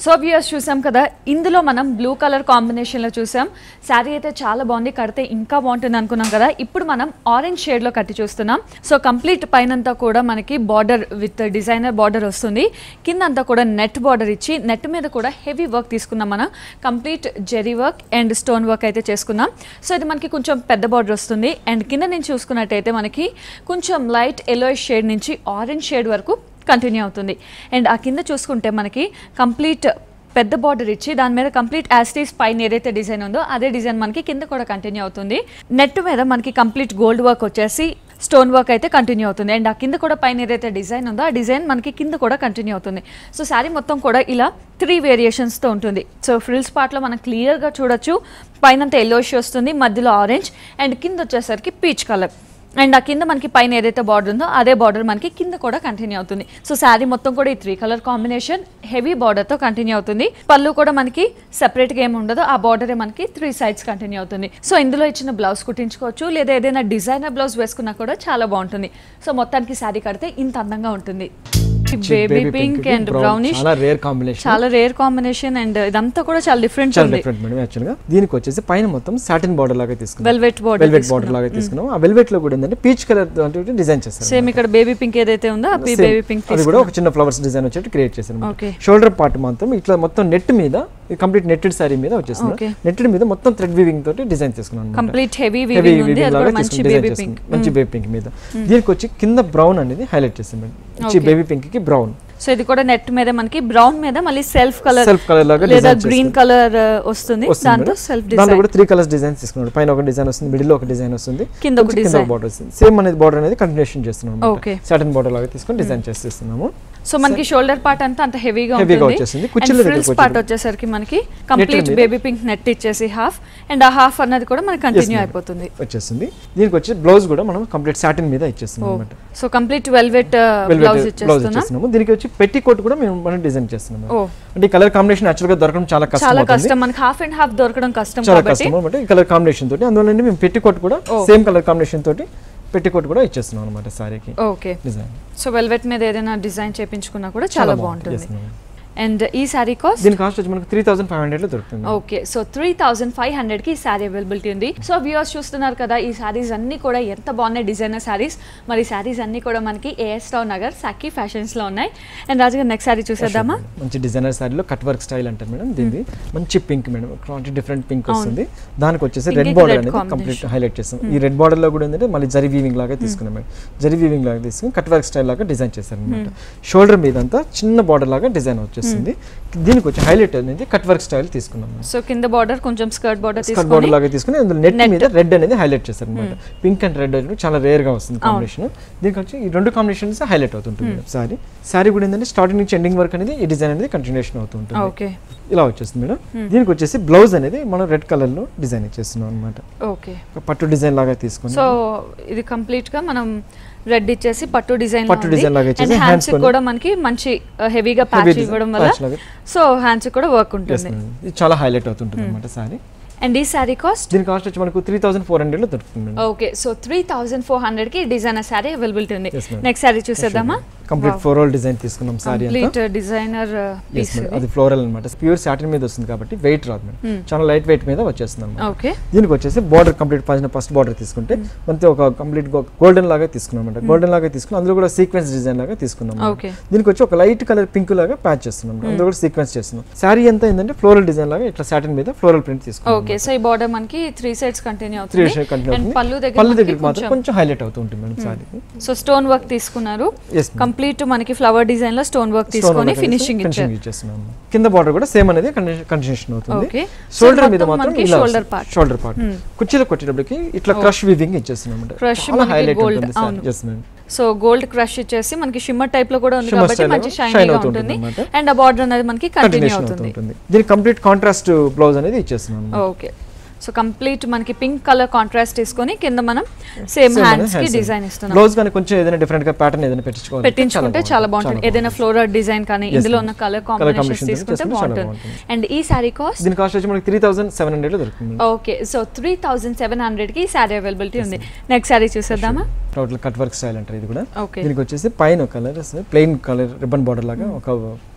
so viewers చూసాం కదా ఇందులో మనం బ్లూ కలర్ కాంబినేషన్లో చూసాం శారీ అయితే చాలా బాగుంది కడితే ఇంకా బాగుంటుంది అనుకున్నాం కదా ఇప్పుడు మనం ఆరెంజ్ షేడ్లో కట్టి చూస్తున్నాం సో కంప్లీట్ పైనంతా కూడా మనకి బార్డర్ విత్ డిజైనర్ బార్డర్ వస్తుంది కింద అంతా కూడా నెట్ బార్డర్ ఇచ్చి నెట్ మీద కూడా హెవీ వర్క్ తీసుకున్నాం మనం complete zari work and stone work అయితే చేసుకున్నాం సో ఇది మనకి కొంచెం పెద్ద బార్డర్ వస్తుంది అండ్ కింద నుంచి చూసుకున్నట్టయితే మనకి కొంచెం లైట్ ఎల్లో షేడ్ నుంచి ఆరెంజ్ షేడ్ వరకు కంటిన్యూ అవుతుంది అండ్ ఆ కింద చూసుకుంటే మనకి కంప్లీట్ పెద్ద బార్డర్ ఇచ్చి దాని మీద కంప్లీట్ యాస్టీస్ పైన ఏదైతే డిజైన్ ఉందో అదే డిజైన్ మనకి కింద కూడా కంటిన్యూ అవుతుంది నెట్ మీద మనకి కంప్లీట్ గోల్డ్ వర్క్ వచ్చేసి స్టోన్ వర్క్ అయితే కంటిన్యూ అవుతుంది అండ్ ఆ కింద కూడా పైన ఏదైతే డిజైన్ ఉందో ఆ డిజైన్ మనకి కింద కూడా కంటిన్యూ అవుతుంది సో శారీ మొత్తం కూడా ఇలా త్రీ వేరియేషన్స్తో ఉంటుంది సో ఫ్రిల్స్ పార్ట్లో మనం క్లియర్గా చూడొచ్చు పైనంతా ఎల్లోష్ వస్తుంది మధ్యలో ఆరెంజ్ అండ్ కింద వచ్చేసరికి పీచ్ కలర్ అండ్ ఆ కింద మనకి పైన ఏదైతే బార్డర్ ఉందో అదే బార్డర్ మనకి కింద కూడా కంటిన్యూ అవుతుంది సో శారీ మొత్తం కూడా ఈ త్రీ కలర్ కాంబినేషన్ హెవీ బార్డర్తో కంటిన్యూ అవుతుంది పళ్ళు కూడా మనకి సెపరేట్గా ఏమి ఉండదు ఆ బార్డరే మనకి త్రీ సైడ్స్ కంటిన్యూ అవుతుంది సో ఇందులో ఇచ్చిన బ్లౌజ్ కుట్టించుకోవచ్చు లేదా ఏదైనా డిజైనర్ బ్లౌజ్ వేసుకున్నా కూడా చాలా బాగుంటుంది సో మొత్తానికి శారీ కడితే ఇంత అందంగా ఉంటుంది బేబీ పింక్ అండ్ బ్రౌనిష్ చాలా రేర్ కాంబినేషన్ చాలా రేర్ కాంబినేషన్ అండ్ ఇదంతా కూడా చాలా డిఫరెంట్ చాలా ఉంది డిఫరెంట్ మేడం యాక్చువల్గా దీనికి వచ్చేసి పైన మొత్తం సాటిన్ బార్డర్ లాగా తీసుకున్నాం వెల్వెట్ బార్డర్ వెల్వెట్ బార్డర్ లాగా తీసుకున్నాం ఆ వెల్వెట్ లో కూడా ఏంటంటే పీచ్ కలర్ డిజైన్ చేస్తారు సేమ్ ఇక్కడ బేబీ పింక్ ఏదైతే ఉందో ఆ Same. బేబీ పింక్ అది కూడా ఒక చిన్న ఫ్లవర్స్ డిజైన్ వచ్చేట్టు క్రియేట్ చేశారు Okay. షోల్డర్ పార్ట్ మాత్రం ఇట్లా మొత్తం నెట్ మీద కంప్లీట్ నెట్టెడ్ సారీ మీద వచ్చేస్తుంది Okay. నెట్టెడ్ మీద మొత్తం థ్రెడ్ వీవింగ్ తోటి డిజైన్ తీసుకున్నాం అన్నమాట. కంప్లీట్ హెవీ Heavy వీవింగ్ ఉంది weaving అది లాగా కూడా మంచి తీసుకుని బేబీ design పింక్ చేస్తుంది. మంచి బేబీ పింక్ మీద దీనికి వచ్చి కింద బ్రౌన్ అనేది హైలైట్ చేసింది మేడం వచ్చి Okay. బేబీ పింక్ కి బ్రౌన్ సో ఇది కూడా నెట్ మీద మనకి బ్రౌన్ మీద మళ్ళీ సెల్ఫ్ కలర్ సెల్ఫ్ కలర్ లాగా లేదా డిజైన్ గ్రీన్ కలర్ వస్తుంది దాంతో సెల్ఫ్ దాంట్లో డిజైన్ కూడా త్రీ కలర్స్ డిజైన్స్ తీసుకున్నాడు పైన ఒక డిజైన్ వస్తుంది మిడిల్ లో ఒక డిజైన్ వస్తుంది కింద ఒక కొంచెం కింద design. బార్డర్ వస్తుంది సేమ్ అనేది బార్డర్ అనేది కంటిన్యూషన్ చేస్తున్నాం Okay. సాటన్ బార్డర్ లాగా తీసుకొని డిజైన్ చేసేస్తున్నాము సో మనకి షోల్డర్ పార్ట్ అంతా అంత హెవీగా Heavy గా ఉంటుంది వచ్చేసింది. కుచ్చిళ్ళ దగ్గరకు ఫ్రిల్స్ పార్ట్ వచ్చేది. వచ్చేసరికి మనకి కంప్లీట్ మీద. బేబీ పింక్ నెట్ ఇచ్చేసి హాఫ్ అండ్ ఆ హాఫ్ అన్నది కూడా మనకి కంటిన్యూ madam. అయిపోతుంది వచ్చేస్తుంది దీనికి వచ్చి బ్లౌజ్ కూడా మనం కంప్లీట్ సాటిన్ మీద ఇచ్చేస్తున్నాం అనమాట so complete velvet blouse blouse ఇచ్చేస్తున్నాం ఇచ్చేస్తున్నాము దీనికి వచ్చి పెట్టి కోట్ కూడా మేము మనం డిజైన్ చేస్తున్నాము ఓ అంటే ఈ కలర్ కాంబినేషన్ యాక్చువల్ గా దొరకడం చాలా కష్టం చాలా అవుతుంది కష్టం మనకి హాఫ్ అండ్ హాఫ్ దొరకడం కష్టం చాలా కాబట్టి కష్టం అనమాట ఈ కలర్ కాంబినేషన్ తోటి అందువల్ల మేము పెట్టి కోట్ కూడా Oh. సేమ్ కలర్ కాంబినేషన్ తోటి పెట్టి కోట్ కూడా ఇచ్చేస్తున్నాం అనమాట సారీకి ఓకే డిజైన్ సో వెల్వెట్ మీద ఏదైనా డిజైన్ చేపించుకున్నా కూడా చాలా బాగుంటుంది Yes, ma'am. అండ్ ఈ శారీ కాస్ట్ దీని కాస్ట్ వచ్చి మనకు త్రీ థౌసండ్ ఫైవ్ హండ్రెడ్ లో దొరుకుతుంది okay so three thousand five హండ్రెడ్కి ఈ శారీ అవైలబిలిటీ ఉంది సో వ్యూవర్స్ చూస్తున్నారు కదా ఈ శారీస్ అన్నీ కూడా ఎంత బాగున్నాయి డిజైనర్ శారీస్ మరి శారీస్ అన్నీ కూడా మనకి ఏఎస్ టౌన్ నగర్ సాకి ఫ్యాషన్స్లో ఉన్నాయి అండ్ రాజుగారు నెక్స్ట్ శారీ చూసేద్దామా మంచి డిజైనర్ సారీలో కట్ వర్క్ స్టైల్ అంటారు మేడం దీన్ని మంచి పింక్ మేడం క్వాంటి డిఫరెంట్ పింక్ వస్తుంది దానికి వచ్చేసి Pink రెడ్ కి బార్డర్ red అనేది combination. కంప్లీట్ హైలైట్ చేస్తాం ఈ రెడ్ బార్డర్ లో కూడా ఏంటంటే మళ్ళీ జరీ వీవింగ్ లాగా తీసుకున్నాం మేడం జరీ వీవింగ్ లాగా తీసుకుని కట్ వర్క్ స్టైల్ లాగా డిజైన్ చేశారు అనమాట షోల్డర్ మీద అంతా చిన్న బార్డర్ లాగా డిజైన్ వచ్చేస్తుంది దీనికి వచ్చి హైలైట్ అనేది కట్ వర్క్ స్టైల్ తీసుకున్నాం మేడం సో కింద బార్డర్ కొంచెం స్కర్ట్ బార్డర్ స్కర్ట్ బార్డర్ తీసుకొని లాగా తీసుకుని అందులో నెట్ Net. మీద రెడ్ అనేది హైలైట్ చేస్తారు అనమాట పింక్ అండ్ రెడ్ అనేది చాలా రేర్ గా వస్తుంది కాంబినేషన్ దీనికి వచ్చి ఈ రెండు కాంబినేషన్స్ హైలైట్ అవుతుంటుంది సారీ సారీ కూడా ఏంటంటే స్టార్టింగ్ నుంచి ఎండింగ్ వరకు అనేది ఈ డిజైన్ అనేది కంటిన్యూషన్ అవుతుంటుంది ఓకే ఇలా వచ్చేస్తుంది మేడం దీనికి వచ్చేసి బ్లౌజ్ అనేది మనం రెడ్ కలర్ లో డిజైన్ ఇచ్చేస్తున్నాం అనమాట ఓకే పట్టు డిజైన్ లాగా తీసుకుని సో ఇది కంప్లీట్ గా మనం రెడ్ ఇచ్చేసి పట్టు డిజైన్ పట్టు design లాగా ఇచ్చేసి అండ్ hands హ్యాండ్స్ కొన్ని- కూడా మనకి మంచి హెవీగా Heavy ప్యాచ్ design, ఇవ్వడం వల్ల patch లాగా. సో హ్యాండ్స్ కూడా వర్క్ Yes, ఉంటుంది madam. ఇది చాలా హైలైట్ అవుతుంటుంది అనమాట సారీ అండ్ ఈ శారీ కాస్ట్ దీని కాస్ట్ వచ్చి మనకు త్రీ థౌసండ్ ఫోర్ హండ్రెడ్ లో దొరుకుతుంది madam okay so three thousand four hundred కి డిజైనర్ శారీ అవైలబిలిటీ ఉంది Yes, ma'am. నెక్స్ట్ శారీ చూసేద్దామా కంప్లీట్ ఫోర్ రోల్ డిజైన్ తీసుకున్నాం సారీ అంతా complete designer Yes, piece madam. అది ఫ్లోరల్ అనమాట ప్యూర్ సాటిన్ మీద వస్తుంది కాబట్టి వెయిట్ రాదు మేడం చాలా లైట్ వెయిట్ మీద వచ్చేస్తుంది అనమాట ఓకే దీనికి వచ్చేసి బార్డర్ కంప్లీట్ పైన ఫస్ట్ బార్డర్ తీసుకుంటే మనకి ఒక కంప్లీట్ గోల్డెన్ లాగా తీసుకున్నాం అనమాట గోల్డెన్ లాగా తీసుకుని అందులో కూడా సీక్వెన్స్ డిజైన్ లాగా తీసుకున్నాం అన్నమాట. Okay. దీనికి వచ్చి ఒక లైట్ కలర్ పింక్ లాగా ప్యాచ్ చేస్తున్నాం అందులో కూడా సీక్వెన్స్ చేస్తున్నాం శారీ ఎంత ఏంటంటే ఫ్లోరల్ డిజైన్ లాగా ఇట్లా సాటిన్ మీద ఫ్లోరల్ ప్రింట్ తీసుకున్నాం ఓకే సో ఈ బార్డర్ మనకి త్రీ సైడ్స్ కంటిన్యూ త్రీ అవుతుంది షేడ్ కంటిన్యూ అండ్ అవుతుంది పళ్ళు దగ్గర పళ్ళు మనకి దగ్గరికి మాత్రం కొంచెం కొంచెం హైలైట్ అవుతూ ఉంటుంది మేడం శారీకి సో స్టోన్ వర్క్ తీసుకున్నారు ఎస్ కంప్లీట్ మనకి ఫ్లవర్ డిజైన్ లో స్టోన్ వర్క్ తీసుకొని ఫినిషింగ్ ఫినిషింగ్ ఇచ్చారు ఇచ్చేస్తున్నాం కింద బార్డర్ కూడా సేమ్ అనేది కంటిన్యూషన్ అవుతుంది Okay. షోల్డర్ So, మీద మొత్తం మాత్రం మనకి shoulder part. షోల్డర్ పార్ట్ కుర్చీలో కొట్టేటప్పటికి ఇట్లా క్రష్ వీవింగ్ ఇచ్చేస్తున్నాం అన్నమాట. Crush చాలా మనకి హైలైట్ gold, ఉంటుంది అవును. Yes madam so gold crush ఇచ్చేసి మనకి షిమ్మర్ టైప్ లో కూడా ఉంది Shimmer కాబట్టి style మంచి లో షైనీగా shine అవుతుంది ఉంటుంది అన్నమాట. అండ్ ఆ బార్డర్ అనేది మనకి కంటిన్యూ కంటిన్యూషన్ అవుతుంది అవుతుంటుంది దీనికి కంప్లీట్ కాంట్రాస్ట్ బ్లౌజ్ అనేది ఇచ్చేస్తున్నాం ఓకే సో కంప్లీట్ మనకి పింక్ కలర్ కాంట్రాస్ట్ తీసుకొని కింద మనం సేమ్ హ్యాండ్స్ కి డిజైన్ ఇస్తున్నాం బ్లౌజ్ కానీ కొంచెం ఏదైనా డిఫరెంట్ గా ప్యాటర్న్ ఏదైనా పెట్టించుకోవాలి పెట్టించుకుంటే చాలా బాగుంటుంది ఏదైనా ఫ్లోరల్ డిజైన్ కానీ ఇందులో ఉన్న కలర్ కాంబినేషన్స్ combinations తీసుకుంటే చేసుకుంటే చాలా బాగుంటుంది బాగుంటుంది. అండ్ ఈ శారీ కాస్ట్ దీని కాస్ట్ వచ్చి మనకి త్రీ థౌసండ్ సెవెన్ హండ్రెడ్ లో దొరుకుతుంది okay so three thousand seven hundred కి శారీ అవైలబిలిటీ ఉంది నెక్స్ట్ శారీ చూసేద్దామా టోటల్ కట్ వర్క్ స్టైల్ అంటారు ఇది కూడా ఓకే దీనికి వచ్చేసి పైన colour plain colour ribbon border లాగా ఒక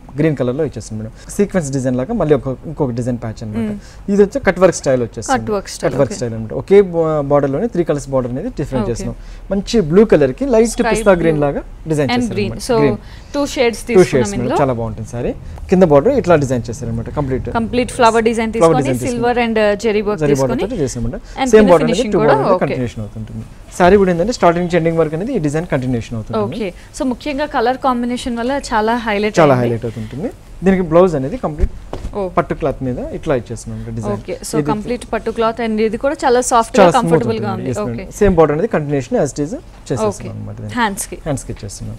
గ్రీన్ కలర్ లో ఇచ్చేస్తుంది మేడం సీక్వెన్స్ డిజైన్ లాగా మళ్ళీ ఒక ఇంకొక డిజైన్ ప్యాచ్ అనమాట ఇది వచ్చి కట్ వర్క్ స్టైల్ వచ్చేస్తుంది Cut work style, cut work okay. Style అనమాట ఒకే బార్డర్ లోనే త్రీ కలర్స్ బార్డర్ అనేది డిఫరెంట్ Okay. చేస్తున్నాం మంచి బ్లూ కలర్ కి లైట్ Sky పిస్తా blue గ్రీన్ లాగా డిజైన్ అండ్ చేస్తారు green so two shades two shades తీసుకున్నాం ఇందులో చాలా బాగుంటుంది సారీ కింద బార్డర్ ఇట్లా డిజైన్ చేస్తారు అనమాట complete complete flower design Flower తీసుకొని design silver and zari work zari border తీసుకొని తోటి చేసామంట And సేమ్ కింద బార్డర్ అనేది finishing టూ కూడా బార్డర్ okay. కంటిన్యూషన్ అవుతుంటుంది సారీ కూడా ఏంటంటే స్టార్టింగ్ నుంచి ఎండింగ్ వరకు అనేది ఈ డిజైన్ కంటిన్యూషన్ అవుతుంది ఓకే సో ముఖ్యంగా కలర్ కాంబినేషన్ వల్ల చాలా హైలైట్ చాలా హైలైట్ అవుతుంటుంది దీనికి బ్లౌజ్ అనేది కంప్లీట్ ఓ పట్టు క్లాత్ మీద ఇట్లా ఇచ్చేస్తున్నాం డిజైన్ ఓకే సో కంప్లీట్ పట్టు క్లాత్ అండ్ ఇది కూడా చాలా సాఫ్ట్ గా చాలా కంఫర్టబుల్ గా ఉంది ఓకే సేమ్ బార్డర్ అనేది continuation as it is okay చేసేస్తున్నాం అనమాట హ్యాండ్స్ కి హ్యాండ్స్ కి ఇచ్చేస్తున్నాం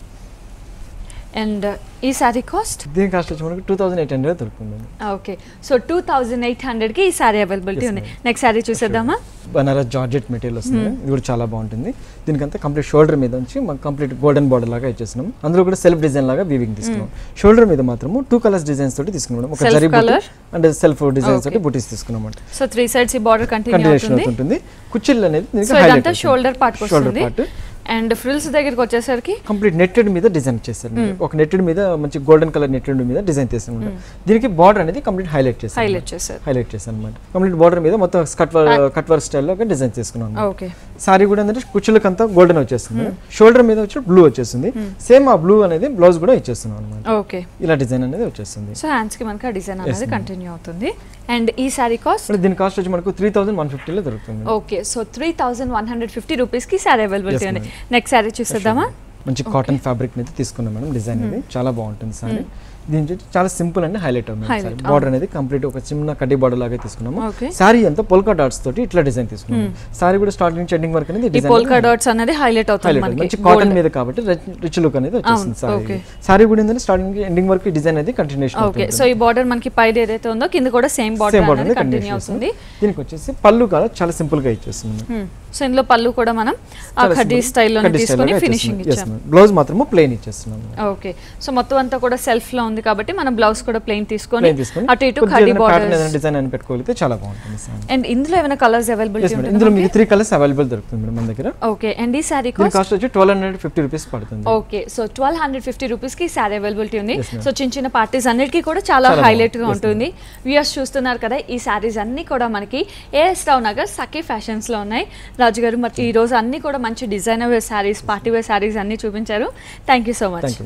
అండ్ ఈ సారీ కాస్ట్ దీని కాస్ట్ వచ్చి మనకు టూ థౌసండ్ ఎయిట్ హండ్రెడ్ దొరుకుతుంది okay so two thousand eight హండ్రెడ్కి ఈ సారీ అవైలబిలిటీ Yes, ఉంది ma'am. నెక్స్ట్ సారీ చూసేద్దామా బనారస్ జార్జెట్ మెటీరియల్ వస్తుంది ఇది కూడా చాలా బాగుంటుంది దీనికంతా కంప్లీట్ షోల్డర్ మీద నుంచి మాకు కంప్లీట్ గోల్డెన్ బార్డర్ లాగా ఇచ్చేస్తున్నాం అందులో కూడా సెల్ఫ్ డిజైన్ లాగా వీవింగ్ తీసుకున్నాం షోల్డర్ మీద మాత్రము టూ కలర్స్ డిజైన్స్ తోటి తీసుకున్నాం ఒక Self zari colour? And self designs Okay. తోటి బుటీస్ తీసుకున్నాం అంటే సో త్రీ సైడ్స్ ఈ బార్డర్ కంటిన్యూ కంటిన్యూషన్ అవుతుంది అవుతుంటుంది కుచ్చిళ్ళు అనేది సో ఇదంతా షోల్డర్ పార్ట్ షోల్డర్ వస్తుంది పార్ట్ అండ్ ఫ్రిల్స్ దగ్గరికి వచ్చేసరికి కంప్లీట్ నెట్టెడ్ మీద డిజైన్ చేస్తారు ఒక నెట్టెడ్ మీద మంచి గోల్డెన్ కలర్ నెట్టెడ్ మీద డిజైన్ చేస్తాం అనమాట దీనికి బార్డర్ అనేది కంప్లీట్ హైలైట్ చేస్తాం హైలైట్ చేశారు హైలైట్ చేస్తాను అనమాట కంప్లీట్ బార్డర్ మీద మొత్తం కట్ కట్ వర్క్ స్టైల్లో డిజైన్ చేసుకున్నాం ఓకే సారీ కూడా ఏంటంటే కుచ్చులకు అంతా గోల్డెన్ వచ్చేస్తుంది షోల్డర్ మీద వచ్చి బ్లూ వచ్చేస్తుంది సేమ్ ఆ బ్లూ అనేది బ్లౌజ్ కూడా ఇచ్చేస్తున్నాం అనమాట ఓకే ఇలా డిజైన్ అనేది వచ్చేస్తుంది సో హ్యాండ్స్ కి మనకి ఆ డిజైన్ అనేది ma'am. కంటిన్యూ అవుతుంది అండ్ ఈ సారీ కాస్ట్ ఇప్పుడు దీని కాస్ట్ వచ్చి మనకు త్రీ థౌసండ్ వన్ ఫిఫ్టీలో దొరుకుతుంది okay so three thousand one hundred fifty రూపీస్కి సారీ అవైలబిలిటీ Yes, ఉంది ma'am. నెక్స్ట్ సారీ చూసేద్దామా మంచి కాటన్ ఫ్యాబ్రిక్ మీద తీసుకున్నాం మేడం డిజైన్ ఇది చాలా బాగుంటుంది సారీ దీని నుంచి చాలా సింపుల్ అండ్ హైలైట్ Highlight, అవుతుంది బార్డర్ అనేది కంప్లీట్ ఒక చిన్న కడ్డీ బార్డర్ లాగా తీసుకున్నాము Okay. సారీ అంతా పొల్కా డాట్స్ తోటి ఇట్లా డిజైన్ తీసుకున్నాం సారీ కూడా స్టార్టింగ్ నుంచి ఎండింగ్ వరకు అనేది ఈ డిజైన్ పోల్కా డాట్స్ అనేది హైలైట్ అవుతుంది హైలైట్ మనకి మంచి కాటన్ మీద కాబట్టి రిచ్ లుక్ అనేది వచ్చేస్తుంది అవును, సారీ okay. సారీ కూడా ఏంటంటే స్టార్టింగ్ ఎండింగ్ వరకు డిజైన్ అనేది కంటిన్యూషన్ ఓకే సో ఈ బార్డర్ మనకి పైన ఏదైతే ఉందో కింద కూడా సేమ్ బార్డర్ సేమ్ బార్డర్ అనేది అనేది కంటిన్యూ కంటిన్యూ అవుతుంది దీనికి వచ్చేసి పళ్ళు కాదు చాలా సింపుల్ గా ఇచ్చేస్తుంది సో ఇందులో పళ్ళు కూడా మనం ఆ ఖడ్డీ స్టైల్లో తీసుకొని ఫినిషింగ్ ఇచ్చాం బ్లౌజ్ మాత్రము ప్లెయిన్ ఇచ్చేస్తున్నాం ఓకే సో మొత్తం అంతా కూడా సెల్ఫ్ లో ఉంది కాబట్టి మనం బ్లౌజ్ కూడా ప్లెయిన్ తీసుకొని ప్లెయిన్ తీసుకొని అటు ఇటు ఖడ్డీ ప్యాటర్న్ బార్డర్ ఏదైనా డిజైన్ అని పెట్టుకోగలిగితే చాలా బాగుంటుంది సారీ అండ్ ఇందులో ఏమైనా కలర్స్ అవైలబిలిటీ Yes, madam. ఉంటుంది ఇందులో మీకు త్రీ కలర్స్ అవైలబుల్ దొరుకుతుంది మేడం మన దగ్గర ఓకే అండ్ ఈ సారీ దీని కాస్ట్ వచ్చి ట్వెల్వ్ హండ్రెడ్ ఫిఫ్టీ రూపీస్ పడుతుంది okay so twelve hundred fifty రూపీస్కి సారీ అవైలబిలిటీ ఉంది Yes, ma'am. సో చిన్న చిన్న పార్టీస్ అన్నిటికీ కూడా చాలా చాలా హైలైట్ గా బాగుంది. Yes, ఉంటుంది వ్యూయర్స్ చూస్తున్నారు కదా ఈ సారీస్ అన్ని కూడా మనకి AS town Nagar Sakhi fashions లో ఉన్నాయి రాజు గారు మరి ఈ రోజు అన్ని కూడా మంచి designer wear saris party wear saris అన్ని చూపించారు thank you so much thank you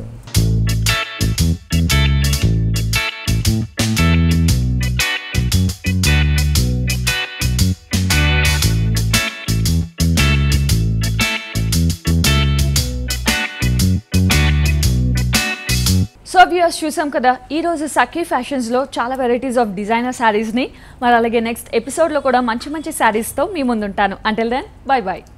madam so viewers చూసాం కదా ఈ రోజు సఖీ ఫ్యాషన్స్ లో చాలా వెరైటీస్ ఆఫ్ డిజైనర్ సారీస్ ని మరి అలాగే నెక్స్ట్ ఎపిసోడ్ లో కూడా మంచి మంచి సారీస్ తో మీ ముందుంటాను అంటిల్ దెన్ బై బై